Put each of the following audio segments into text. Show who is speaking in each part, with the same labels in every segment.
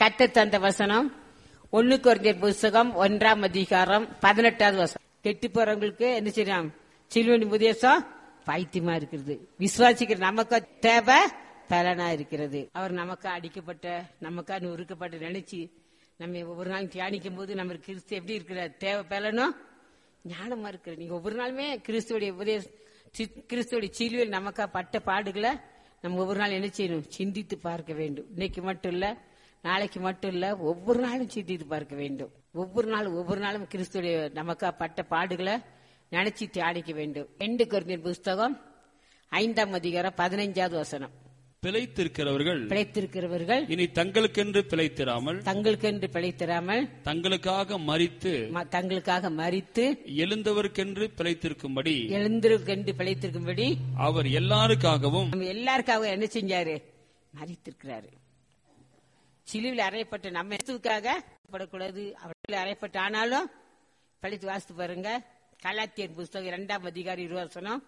Speaker 1: கத்த தந்த வசனம் ஒண்ணு குறைஞ்சர் புஸ்தகம் ஒன்றாம் அதிகாரம் பதினெட்டாவது வசனம் கெட்டு போறவங்களுக்கு என்ன செய்யலாம் சிலுவனி உபதேசம் பைத்தியமா இருக்கிறது விசுவாசிக்கிற நமக்கு தேவை பலனா இருக்கிறது அவர் நமக்கா அடிக்கப்பட்ட நமக்கா நொறுக்கப்பட்ட நினைச்சு நம்ம ஒவ்வொரு நாளும் தியானிக்கும் போது நம்ம கிறிஸ்து எப்படி இருக்கிற தேவை பலனும் ஞானமா இருக்கிற நீங்க ஒவ்வொரு நாளுமே கிறிஸ்துவோடைய உபதேச சி- கிறிஸ்துவோடைய சிலுவையில் நமக்கா பட்ட பாடுகளை நம்ம ஒவ்வொரு நாள் என்ன செய்யணும் சிந்தித்து பார்க்க வேண்டும் இன்னைக்கு மட்டும் இல்ல நாளைக்கு மட்டும் இல்ல ஒவ்வொரு நாளும் சிந்தித்து பார்க்க வேண்டும் ஒவ்வொரு நாளும் ஒவ்வொரு நாளும் கிறிஸ்துடைய நமக்கா பட்ட பாடுகளை நினைச்சு தியானிக்க வேண்டும் ரெண்டு குருந்தியர் புஸ்தகம் ஐந்தாம் அதிகாரம் பதினைஞ்சாவது வசனம்
Speaker 2: பிழைத்திருக்கிறவர்கள்
Speaker 1: பிழைத்திருக்கிறவர்கள்
Speaker 2: இனி தங்களுக்கென்று பிழைத்திராமல்
Speaker 1: தங்களுக்கென்று பிழைத்திராமல்
Speaker 2: தங்களுக்காக மறித்து
Speaker 1: ம- தங்களுக்காக மறித்து
Speaker 2: எழுந்தவருக்கென்று பிழைத்திருக்கும்படி
Speaker 1: எழுந்திருக்கென்று பிழைத்திருக்கும்படி
Speaker 2: அவர் எல்லாருக்காகவும்
Speaker 1: நம்ம எல்லாருக்காக என்ன செஞ்சாரு மறித்திருக்கிறாரு சிலுவில் அறையப்பட்ட நம்ம இயேசுவுக்காக படக்கூடாது அவர்கள் அறையப்பட்ட ஆனாலும் படித்து வாசித்து பாருங்க கலாத்தியர் புஸ்தகம் இரண்டாம் அதிகாரி இருவசனம்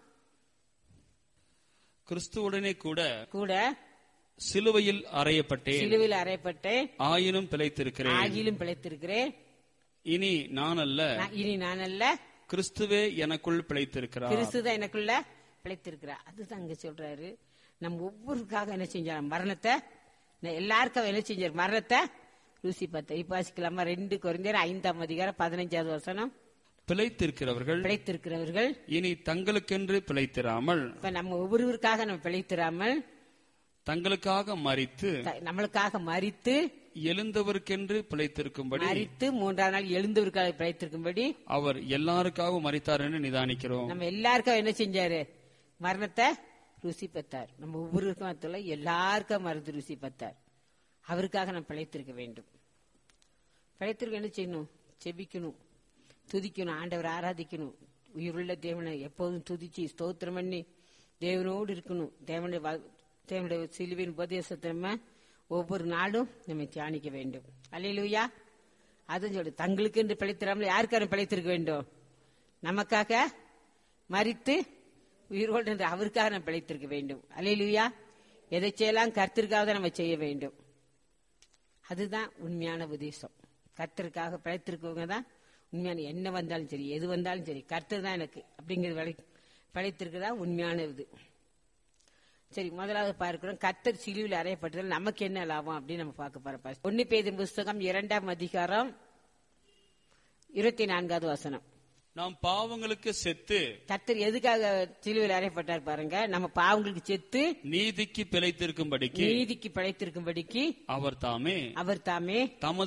Speaker 2: கிறிஸ்துவுடனே கூட
Speaker 1: கூட
Speaker 2: சிலுவையில் அறையப்பட்டேன்
Speaker 1: சிலுவில் அறையப்பட்டு
Speaker 2: ஆயினும் பிழைத்திருக்கிறேன்
Speaker 1: ஆகிலும் பிழைத்திருக்கிறேன்
Speaker 2: இனி நான் அல்ல
Speaker 1: நான் இனி நான் அல்ல
Speaker 2: கிறிஸ்துவே எனக்குள் பிழைத்திருக்கிறார்
Speaker 1: கிறிஸ்து தான் எனக்குள்ள பிழைத்திருக்கிறார் அதுதான் அங்க சொல்றாரு நம்ம ஒவ்வொருக்காக என்ன செஞ்சார் மரணத்தை ந- எல்லாருக்கும் என்ன செஞ்சார் மரணத்தை ருசி பார்த்த இப்ப வாசிக்கலாமா ரெண்டு குறைந்தர் ஐந்தாம் அதிகாரம் பதினஞ்சாவது வசனம்
Speaker 2: பிழைத்திருக்கிறவர்கள்
Speaker 1: பிழைத்திருக்கிறவர்கள்
Speaker 2: இனி தங்களுக்கென்று பிழைத்திராமல்
Speaker 1: இப்ப நம்ம ஒவ்வொருவருக்காக நம்ம பிழைத்திராமல்
Speaker 2: தங்களுக்காக மறித்து
Speaker 1: த- நம்மளுக்காக மறித்து
Speaker 2: எழுந்தவருக்கென்று பிழைத்திருக்கும்படி
Speaker 1: மறித்து மூன்றாம் நாள் எழுந்தவருக்காக பிழைத்திருக்கும்படி
Speaker 2: அவர் எல்லாருக்காகவும் மறித்தார் என்று நிதானிக்கிறோம்
Speaker 1: நம்ம எல்லாருக்கும் என்ன செஞ்சாரு மரணத்தை ருசி பார்த்தார் நம்ம ஒவ்வொருவருக்கும் அதுல எல்லாருக்கும் மருந்து ருசி பார்த்தார் அவருக்காக நம்ம பிழைத்திருக்க வேண்டும் பிழைத்திருக்க என்ன செய்யணும் செபிக்கணும் துதிக்கணும் ஆண்டவர் ஆராதிக்கணும் உயிருள்ள தேவனை எப்போதும் துதிச்சு ஸ்தோத்திரம் பண்ணி தேவனோடு இருக்கணும் தேவனுடைய வ- தேவனுடைய சிலுவின் உபதேசத்தை நம்ம ஒவ்வொரு நாளும் நம்ம தியானிக்க வேண்டும் அல்லையிலுயா அதுவும் சொல்லு தங்களுக்கு என்று பிழைத்திராமல் யாருக்காரும் பிழைத்திருக்க வேண்டும் நமக்காக மறித்து உயிரோடு என்று அவருக்காக நம்ம பிழைத்திருக்க வேண்டும் அல்லையிலுயா எதை செய்யலாம் கர்த்தருக்காக தான் நம்ம செய்ய வேண்டும் அதுதான் உண்மையான உபதேசம் கர்த்தருக்காக பிழைத்திருக்கவங்க தான் உண்மையான என்ன வந்தாலும் சரி எது வந்தாலும் சரி கர்த்தர் தான் எனக்கு அப்படிங்கிறது விளை பிழைத்திருக்கிறதா உண்மையான இது சரி முதலாவது பார்க்கிறோம் கர்த்தர் சிலுவில் அறையப்பட்டதில் நமக்கு என்ன லாபம் அப்படின்னு நம்ம பார்க்க போறோம் ஒன்னு பேதின் புஸ்தகம் இரண்டாம் அதிகாரம் இருபத்தி நான்காவது வசனம்
Speaker 2: நாம் பாவங்களுக்கு செத்து
Speaker 1: கர்த்தர் எதுக்காக சிலுவையில் அறையப்பட்டார் பாருங்க நம்ம பாவங்களுக்கு செத்து
Speaker 2: நீதிக்கு பிழைத்திருக்கும்படிக்கு
Speaker 1: நீதிக்கு பிழைத்திருக்கும்படிக்கு
Speaker 2: அவர் தாமே
Speaker 1: அவர் தாமே
Speaker 2: தமது